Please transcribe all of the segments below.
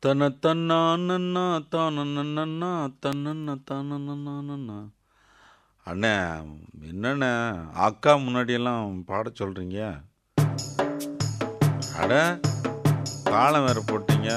தன தன்னா தானன்னா தன்னன்னா தானன்னா அண்ணே என்னண்ணே அக்கா முன்னாடியெல்லாம் பாட சொல்றீங்க அட காலம் வேற போட்டீங்க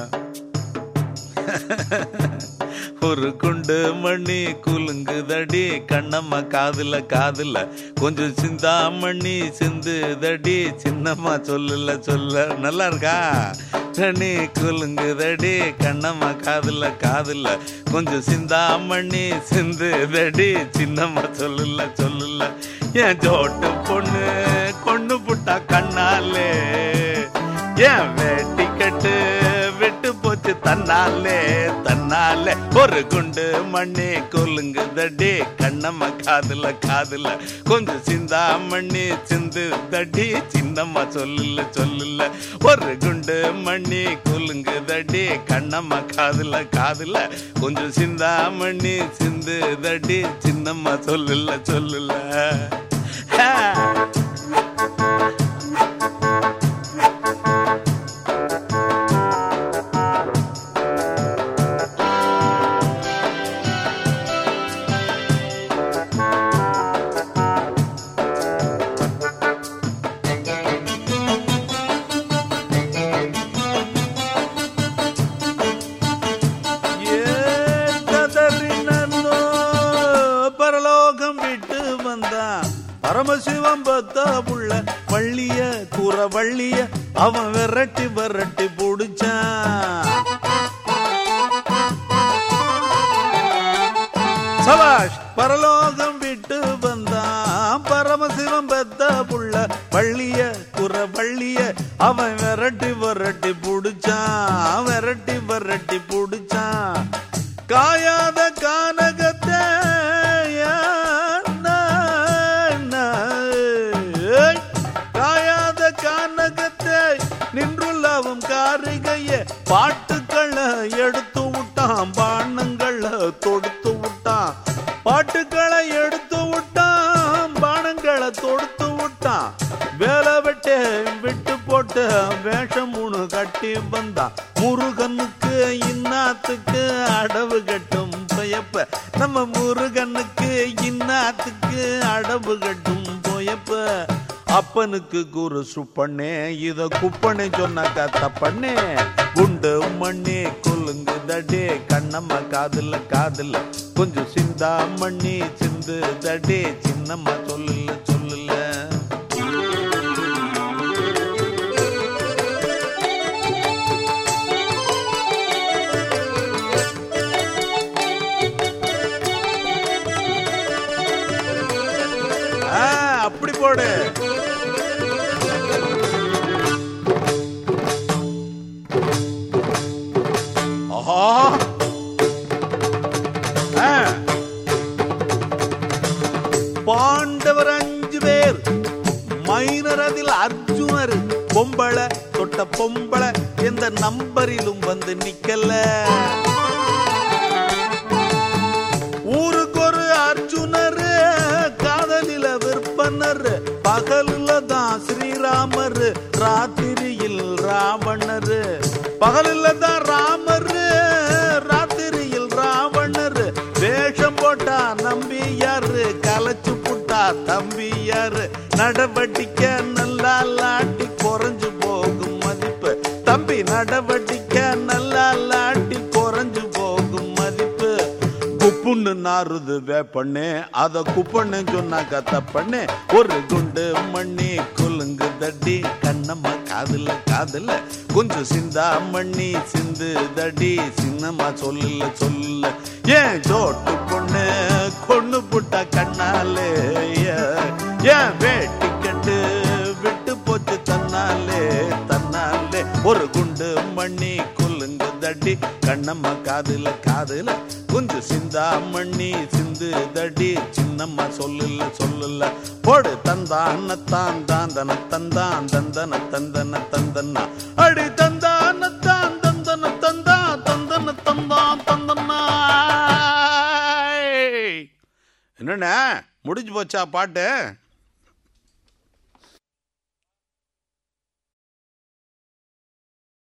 ஒரு குண்டு மணி குலுங்குதடி கண்ணம்மா காதுல காதுல கொஞ்சம் சிந்தாமணி சிந்துதடி சின்னம்மா சொல்லல சொல்ல நல்லா இருக்கா மணி குலுங்குதடி கண்ணம்மா காதுல காதுல கொஞ்சம் சிந்தாமணி சிந்துதடி சின்னம்மா சொல்லல சொல்லல என் ஜோட்டு பொண்ணு கொண்டு புட்டா கண்ணாலே ஏன் வேட்டி கட்டு விட்டு போச்சு தன்னாலே தன்னாலே ஒரு குண்டு மண்ணி கொல்லுங்குதடி கண்ணம்மா காதுல காதுல கொஞ்சம் சிந்தா மண்ணி சிந்து தடி சின்னம்மா சொல்லல சொல்லல ஒரு குண்டு மண்ணி கொல்லுங்குதடி கண்ணம்மா காதுல காதுல கொஞ்சம் சிந்தா மண்ணி சிந்து தடி சின்னம்மா சொல்லல சொல்லல ஆ. ஏததறினோ பரலோகம் விட்டு வந்தான் பரமசிவம் பத்தா புள்ள வள்ளிய கூற வள்ளிய அவன் விரட்டி விரட்டி புடிச்சான் சபாஷ் பரலோகம் விட்டு வந்தான் பரமசிவம் பெத்த புள்ள வள்ளிய குற வள்ளிய அவன் விரட்டி விரட்டி புடிச்சான் விரட்டி விரட்டி புடிச்சான் காயாத கானகத்தை ஏன்னா, என்ன, ஏய், காயாத கானகத்தை நின்றுள்ளவும் காரிகைய பாட்டுக்களை எடுத்து விட்டான் பானங்களை தொடுத்து விட்டான் பாட்டுக்களை எடுத்து விட்டான் பானங்களை தொடுத்து விட்டான் வேலை வெட்டு விட்டு போட்டு வேஷம் மூணு கட்டி வந்தான் முருகனுக்கு இன்னாத்துக்கு அடவு கட்டும் பயப்ப நம்ம முருகனுக்கு இன்னாத்துக்கு அடவு கட்டும் போயப்ப அப்பனுக்கு குரு சுப்பண்ணே இத குப்பண்ணே சொன்னாக்கா தப்பண்ணே குண்டு மண்ணே கொல்லுங்கு தடே கண்ணம்மா காதுல காதுல கொஞ்சம் சிந்தா மண்ணி சிந்து தடே சின்னம்மா சொல்லல சொல்லல ஆ, அப்படி போடு ஆஹா ஆ. பாண்டவர் அஞ்சு பேர் மைனர் அதில் அர்ஜுனர் பொம்பளை தொட்ட பொம்பளை எந்த நம்பரிலும் வந்து நிக்கல ஊருக்கு ஒரு அர்ஜுனர் காதலில விற்பனர் பகலில தான் ஸ்ரீராமர் ராத்திரியில் ராவணர் பகலில தான் ராமர் ராத்திரியில் ராவணர் வேஷம் போட்டா நம்பி யாரு கலைச்சு புட்டா தம்பி யாரு நடவடிக்கை நல்லா லாட்டி குறைஞ்சு போகும் மதிப்பு தம்பி நடவடிக்கை நல்லா லாட்டி குறைஞ்சு போகும் மதிப்பு குப்புன்னு நாறுது வேப்பண்ணு அத குப்பண்ணு சொன்னாக்க தப்பண்ணு ஒரு குண்டு மண்ணி குலுங்கு தட்டி கண்ணம்மா காதுல காதுல கொஞ்சம் சிந்தா மண்ணி சிந்து தடி சின்னம்மா சொல்லல சொல்லல ஏன் சோட்டு பொண்ணு கொண்டு புட்டா கண்ணாலே ஏன் வேட்டி கட்டு விட்டு போச்சு தன்னாலே தன்னாலே ஒரு குண்டு மண்ணி குலுங்கு தடி கண்ணம்மா காதுல காதுல கொஞ்சம் சிந்தா மண்ணி சிந்து தடி சின்னம்மா சொல்லல சொல்லல போடு தந்தான தான் தாந்தன தந்தான் தந்தன தந்தன தந்தனா அடி தந்தான தான் தந்தன தந்தா தந்தன தந்தான் தந்தனா என்னண்ணே முடிஞ்சு போச்சா பாட்டு